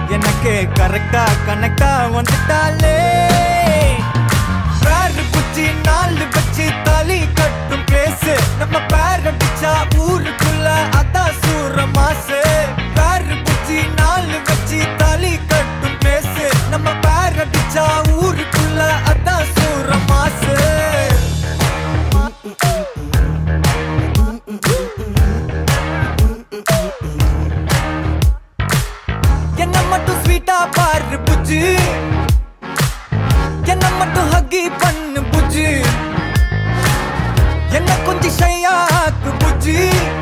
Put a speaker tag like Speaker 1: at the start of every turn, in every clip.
Speaker 1: எனக்கு கரெக்டா கனெக்டா வந்துட்டாலே பேரு குச்சி நாலு வச்சு தாலி கட்டும் பேசு நம்ம பேர் அடிச்சா ஊருக்குள்ள அதான் சூர மாசு பேரு குச்சி நாலு வச்சு தாலி கட்டும் பேசு நம்ம பேர் அடிச்சா ஊருக்குள்ள அதான் சூர மாசு என்ன மட்டும் ஸ்வீட்டா பாரு புஜ்ஜு என்ன மட்டும் ஹக்கி பண்ணு புஜ்ஜு என்ன கொஞ்சம் ஷையாக்கு புஜ்ஜி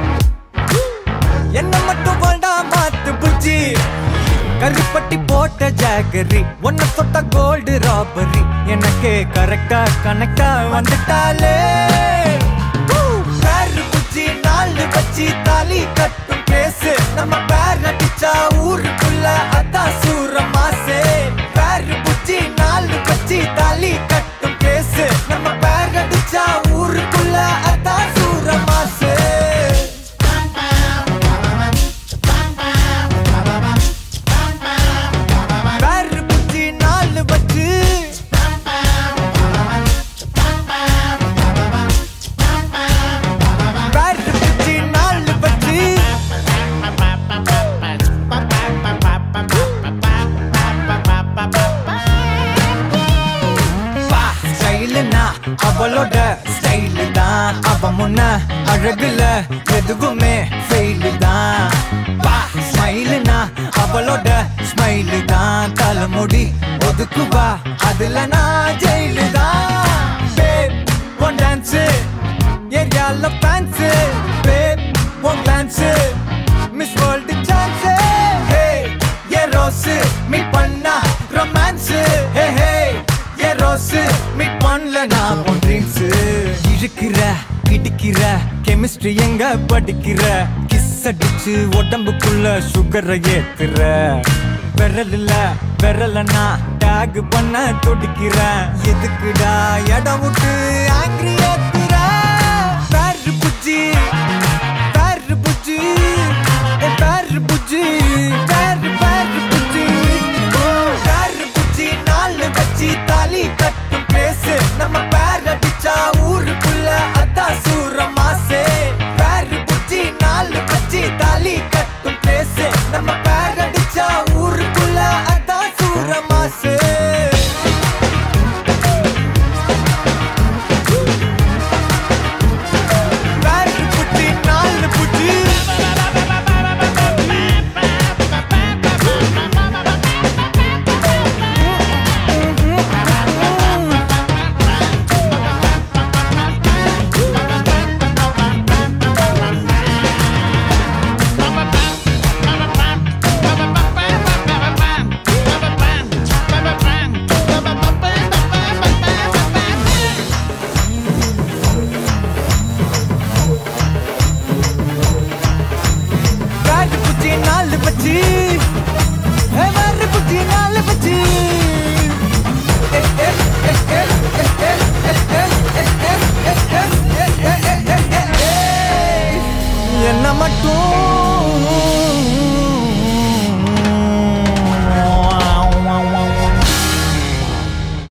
Speaker 1: என்ன மட்டும் வேண்டா மாத்து புஜ்ஜி கருப்பட்டி போட்ட ஜாகரி ஒன்ன தொட்ட கோல்டு ராபரி எனக்கு கரெக்டா கனெக்டா வந்துட்டாலே பேரு புஜ்ஜி நாலு வச்சு தாலி கட்டும் பேசு நம்ம பேர் அடிச்சா ஊருக்குள்ள அதான் சூர மாசே பேரு புஜ்ஜி நாலு வச்சு தாலி கட்டும் பேசு நம்ம பேர் அடிச்சா ஊருக்குள்ள அதான் சூர மாசே பேரு புஜ்ஜி நாலு வச்சு பேரு புஜ்ஜி நாலு வச்சு பா ஸ்டைலுனா அவளோட ஸ்டைலு தான் அவ முன்ன அழகுல எதுவுமே ஃபெயிலு தான் பா ஸ்மைலுனா அவளோட ஸ்மைலு தான் தலைமுடி ஒதுக்குவா அதுல நான் ஜெயிலு தான் பேப் ஒன் டான்ஸு ஏரியால fans babe one glance miss world chance hey ஏ ரோஸு மீட் பண்ணா ரொமான்ஸு ஹே ஹே ஏ ரோஸு மீட் பண்ணல நான் உன் ட்ரீம்ஸ் இழுக்கிற இடிக்கிற கெமிஸ்ட்ரி எங்க படிக்கிற கிஸ் அடிச்சு உடம்புக்குள்ள சுகரை ஏத்துற விரல் இல்ல விரலனா டேக் பண்ண துடிக்கிறேன் எதுக்குடா இடம் விட்டு ஆங்கிரி ஏத்துற பேரு புஜ்ஜி பேரு புஜ்ஜி ஏ பேரு புஜ்ஜி பேரு பேரு புஜ்ஜி பேரு புஜ்ஜி நாலு வச்சு தாலி கட்டும் பேசு நம்ம பேர் அடிச்சா ஊருக்குள்ள அதான் சூர மாசே பேரு புஜ்ஜி நாலு வச்சு தாலி கட்டும் பேசு நம்ம பேர் அடிச்சா ஊருக்குள்ள அதான் சூர மாசே பேரு புஜ்ஜி நாலு புஜ்ஜி பேரு புஜ்ஜி நாலு பச்சி பேரு புஜ்ஜி நாலு பச்சி என்ன மட்டும்